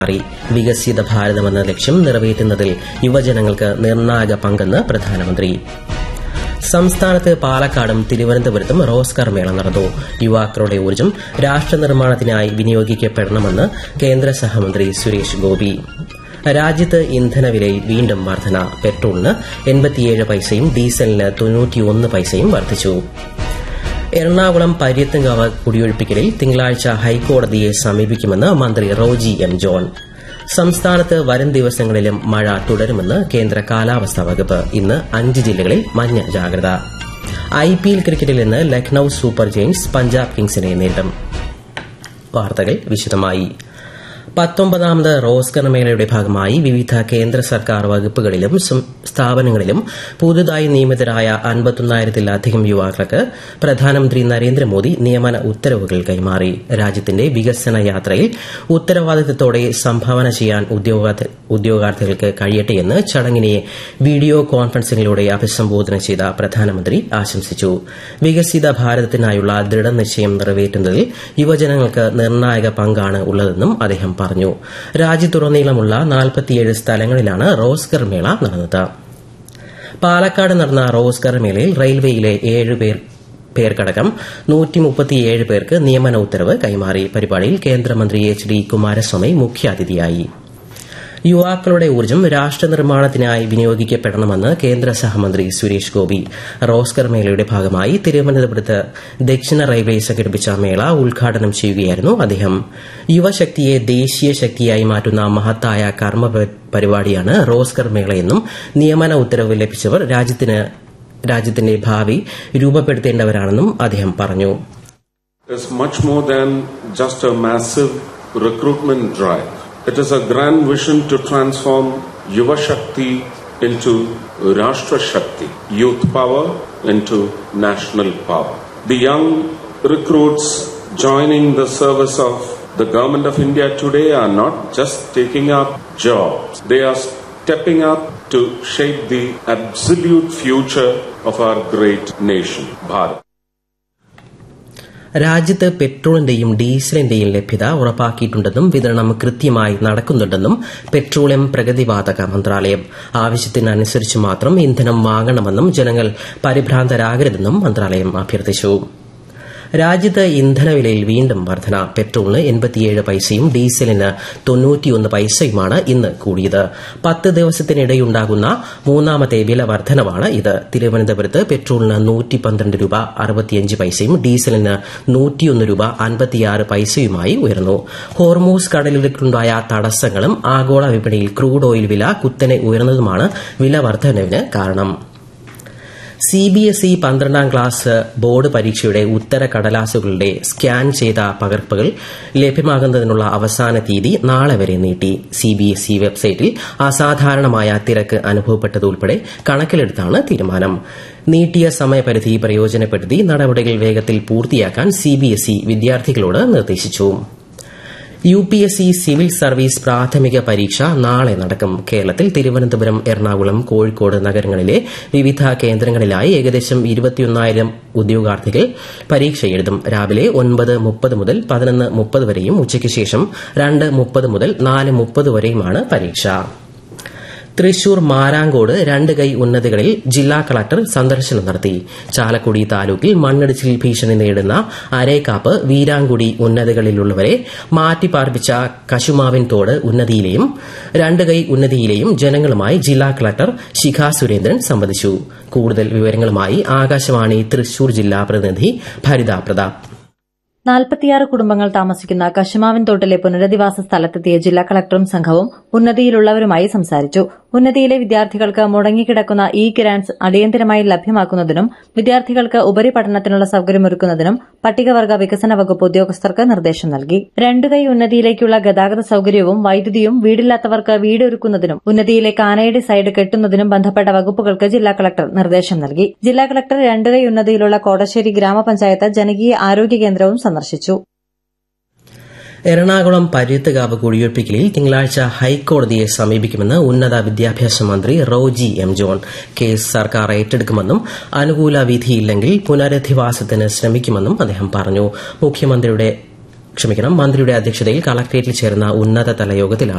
മാറി വികസിത ഭാരതമെന്ന ലക്ഷ്യം നിറവേറ്റുന്നതിൽ യുവജനങ്ങൾക്ക് നിർണായക പങ്കെന്ന് പ്രധാനമന്ത്രി സംസ്ഥാനത്ത് പാലക്കാടും തിരുവനന്തപുരത്തും റോസ്കർ മേള നടന്നു യുവാക്കളുടെ ഊർജ്ജം രാഷ്ട്രനിർമ്മാണത്തിനായി വിനിയോഗിക്കപ്പെടണമെന്ന് കേന്ദ്ര സഹമന്ത്രി സുരേഷ് ഗോപി രാജ്യത്ത് ഇന്ധനവിലയിൽ വീണ്ടും വർധന പെട്രോളിന് എൺപത്തിയേഴ് പൈസയും ഡീസലിന് തൊണ്ണൂറ്റിയൊന്ന് പൈസയും വർദ്ധിച്ചു എറണാകുളം പര്യത്തുംകാവ് കുടിയൊഴിപ്പിക്കലിൽ തിങ്കളാഴ്ച ഹൈക്കോടതിയെ സമീപിക്കുമെന്ന് മന്ത്രി റോജി എം ജോൺ സംസ്ഥാനത്ത് വരും ദിവസങ്ങളിലും മഴ തുടരുമെന്ന് കേന്ദ്ര കാലാവസ്ഥാ വകുപ്പ് ഇന്ന് അഞ്ച് ജില്ലകളിൽ മഞ്ഞ ജാഗ്രത ഐപിഎൽ ക്രിക്കറ്റിൽ ഇന്ന് ലക്നൌ സൂപ്പർ ജെയിൻസ് പഞ്ചാബ് കിങ്സിനെ നേരിടും വാർത്തകൾ വിശദമായി പത്തൊമ്പതാമത് റോസ്കർ മേളയുടെ ഭാഗമായി വിവിധ കേന്ദ്ര സർക്കാർ വകുപ്പുകളിലും സ്ഥാപനങ്ങളിലും പുതുതായി നിയമിതരായ അൻപത്തൊന്നായിരത്തിലധികം യുവാക്കൾക്ക് പ്രധാനമന്ത്രി നരേന്ദ്രമോദി നിയമന ഉത്തരവുകൾ കൈമാറി രാജ്യത്തിന്റെ വികസന യാത്രയിൽ ഉത്തരവാദിത്തത്തോടെ സംഭാവന ചെയ്യാൻ ഉദ്യോഗാർത്ഥികൾക്ക് കഴിയട്ടെയെന്ന് ചടങ്ങിനെ വീഡിയോ കോൺഫറൻസിംഗിലൂടെ അഭിസംബോധന ചെയ്ത പ്രധാനമന്ത്രി ആശംസിച്ചു വികസിത ഭാരതത്തിനായുള്ള ദൃഢനിശ്ചയം നിറവേറ്റുന്നതിൽ യുവജനങ്ങൾക്ക് നിർണായക പങ്കാണ് ഉള്ളതെന്നും അദ്ദേഹം പറഞ്ഞു രാജ്യത്തുടനീളമുള്ള നാൽപ്പത്തിയേഴ് സ്ഥലങ്ങളിലാണ് റോസ്കർ മേള നടന്നത് പാലക്കാട് നടന്ന റോസ്കർ മേളയിൽ റെയിൽവേയിലെ ഏഴ് പേർ പേർക്കടക്കം നൂറ്റിമുപ്പത്തിയേഴ് പേർക്ക് നിയമന ഉത്തരവ് കൈമാറി പരിപാടിയിൽ കേന്ദ്രമന്ത്രി എച്ച് ഡി കുമാരസ്വാമി മുഖ്യാതിഥിയായി യുവാക്കളുടെ ഊർജ്ജം രാഷ്ട്രനിർമ്മാണത്തിനായി വിനിയോഗിക്കപ്പെടണമെന്ന് കേന്ദ്ര സഹമന്ത്രി സുരേഷ് ഗോപി റോസ്കർ മേളയുടെ ഭാഗമായി തിരുവനന്തപുരത്ത് ദക്ഷിണ റെയിൽവേ സംഘടിപ്പിച്ച മേള ഉദ്ഘാടനം ചെയ്യുകയായിരുന്നു അദ്ദേഹം യുവശക്തിയെ ദേശീയ ശക്തിയായി മാറ്റുന്ന മഹത്തായ കർമ്മ പരിപാടിയാണ് റോസ്കർ മേളയെന്നും നിയമന ഉത്തരവ് ലഭിച്ചവർ രാജ്യത്തിന് രാജ്യത്തിന്റെ ഭാവി രൂപപ്പെടുത്തേണ്ടവരാണെന്നും അദ്ദേഹം പറഞ്ഞു is much more than just a massive recruitment drive. It is a grand vision to transform Yuva Shakti into Rashtra Shakti, youth power into national power. The young recruits joining the service of the government of India today are not just taking up jobs, they are stepping up to shape the absolute future of our great nation, Bharat. രാജ്യത്ത് പെട്രോളിന്റെയും ഡീസലിന്റെയും ലഭ്യത ഉറപ്പാക്കിയിട്ടുണ്ടെന്നും വിതരണം കൃത്യമായി നടക്കുന്നുണ്ടെന്നും petroleum പ്രഗതിവാതക മന്ത്രാലയം ആവശ്യത്തിനനുസരിച്ച് മാത്രം ഇന്ധനം വാങ്ങണമെന്നും ജനങ്ങൾ പരിഭ്രാന്തരാകരുതെന്നും മന്ത്രാലയം അഭ്യർത്ഥിച്ചു രാജ്യത്ത് ഇന്ധനവിലയിൽ വീണ്ടും വർധന പെട്രോളിന് എൺപത്തിയേഴ് പൈസയും ഡീസലിന് തൊണ്ണൂറ്റിയൊന്ന് പൈസയുമാണ് ഇന്ന് കൂടിയത് പത്ത് ദിവസത്തിനിടെയുണ്ടാകുന്ന മൂന്നാമത്തെ വില വർധനവാണ് ഇത് തിരുവനന്തപുരത്ത് പെട്രോളിന് നൂറ്റി പന്ത്രണ്ട് രൂപ അറുപത്തിയഞ്ച് പൈസയും ഡീസലിന് നൂറ്റിയൊന്ന് രൂപ അൻപത്തിയാറ് പൈസയുമായി ഉയർന്നു ഹോർമൂസ് കടലിലേക്കുണ്ടായ തടസ്സങ്ങളും ആഗോള വിപണിയിൽ ക്രൂഡ് ഓയിൽ വില കുത്തനെ ഉയർന്നതുമാണ് വില വർധനവിന് കാരണം സി ബി എസ് ഇ പന്ത്രണ്ടാം ക്ലാസ് ബോർഡ് പരീക്ഷയുടെ ഉത്തര കടലാസുകളുടെ സ്കാൻ ചെയ്ത പകർപ്പുകൾ ലഭ്യമാകുന്നതിനുള്ള അവസാന തീയതി നാളെ വരെ നീട്ടി സി ബി എസ് ഇ വെബ്സൈറ്റിൽ അസാധാരണമായ തിരക്ക് അനുഭവപ്പെട്ടതുൾപ്പെടെ കണക്കിലെടുത്താണ് തീരുമാനം നീട്ടിയ സമയപരിധി പ്രയോജനപ്പെടുത്തി നടപടികൾ വേഗത്തിൽ പൂർത്തിയാക്കാൻ സി ബി എസ് ഇ വിദ്യാർത്ഥികളോട് നിർദ്ദേശിച്ചു U P S C civil service പ്രാഥമിക പരീക്ഷ നാളെ നടക്കും കേരളത്തിൽ തിരുവനന്തപുരം എറണാകുളം കോഴിക്കോട് നഗരങ്ങളിലെ വിവിധ കേന്ദ്രങ്ങളിലായി ഏകദേശം ഇരുപത്തിയൊന്നായിരം ഉദ്യോഗാർത്ഥികൾ പരീക്ഷ എഴുതും രാവിലെ ഒൻപത് മുപ്പത് മുതൽ പതിനൊന്ന് മുപ്പത് വരെയും ഉച്ചയ്ക്ക് ശേഷം രണ്ട് മുപ്പത് മുതൽ നാല് മുപ്പത് വരെയുമാണ് പരീക്ഷ തൃശൂർ മാരാങ്കോട് രണ്ട് കൈ ഉന്നതികളിൽ ജില്ലാ കളക്ടർ സന്ദർശനം നടത്തി ചാലക്കുടി താലൂക്കിൽ മണ്ണിടിച്ചിൽ ഭീഷണി നേരിടുന്ന അരേക്കാപ്പ് വീരാങ്കുടി ഉന്നതികളിലുള്ളവരെ മാറ്റിപ്പാർപ്പിച്ച കശുമാവിൻ തോട് ഉന്നതിയിലെയും രണ്ട് കൈ ഉന്നതിയിലെയും ജനങ്ങളുമായി ജില്ലാ കളക്ടർ ശിഖ സുരേന്ദ്രൻ സംവദിച്ചു കൂടുതൽ വിവരങ്ങളുമായി ആകാശവാണി തൃശൂർ ജില്ലാ പ്രതിനിധി ഭരിത പ്രതാപ് നാൽപ്പത്തിയാറ് കുടുംബങ്ങൾ താമസിക്കുന്ന കശുമാവിൻ തോട്ടിലെ പുനരധിവാസ സ്ഥലത്തെത്തിയ ജില്ലാ കളക്ടറും സംഘവും ഉന്നതിയിലുള്ളവരുമായി സംസാരിച്ചു ഉന്നതിയിലെ വിദ്യാർത്ഥികൾക്ക് മുടങ്ങിക്കിടക്കുന്ന ഇ ഗ്രാന്റ്സ് അടിയന്തരമായി ലഭ്യമാക്കുന്നതിനും വിദ്യാർത്ഥികൾക്ക് ഉപരിപഠനത്തിനുള്ള സൌകര്യമൊരുക്കുന്നതിനും പട്ടികവർഗ വികസന വകുപ്പ് ഉദ്യോഗസ്ഥർക്ക് നിർദ്ദേശം നൽകി രണ്ടുകൈ ഉന്നതിയിലേക്കുള്ള ഗതാഗത സൌകര്യവും വൈദ്യുതിയും വീടില്ലാത്തവർക്ക് വീട് ഒരുക്കുന്നതിനും ഉന്നതിയിലെ കാനയുടെ സൈഡ് കെട്ടുന്നതിനും ബന്ധപ്പെട്ട വകുപ്പുകൾക്ക് ജില്ലാ കളക്ടർ നിർദ്ദേശം നൽകി ജില്ലാ കളക്ടർ രണ്ടുകൈ ഉന്നതിയിലുള്ള കോടശ്ശേരി ഗ്രാമപഞ്ചായത്ത് ജനകീയ ആരോഗ്യ കേന്ദ്രവും സന്ദർശിച്ചു എറണാകുളം പര്യത്തുകാവ് കുടിയൊഴിപ്പിക്കലിൽ തിങ്കളാഴ്ച ഹൈക്കോടതിയെ സമീപിക്കുമെന്ന് ഉന്നത വിദ്യാഭ്യാസ മന്ത്രി റോജി എം ജോൺ കേസ് സർക്കാർ ഏറ്റെടുക്കുമെന്നും അനുകൂല വിധിയില്ലെങ്കിൽ പുനരധിവാസത്തിന് ശ്രമിക്കുമെന്നും അദ്ദേഹം പറഞ്ഞു മുഖ്യമന്ത്രിയുടെ ക്ഷമിക്കണം മന്ത്രിയുടെ അധ്യക്ഷതയിൽ കളക്ടറേറ്റിൽ ചേർന്ന ഉന്നതതല യോഗത്തിലാണ്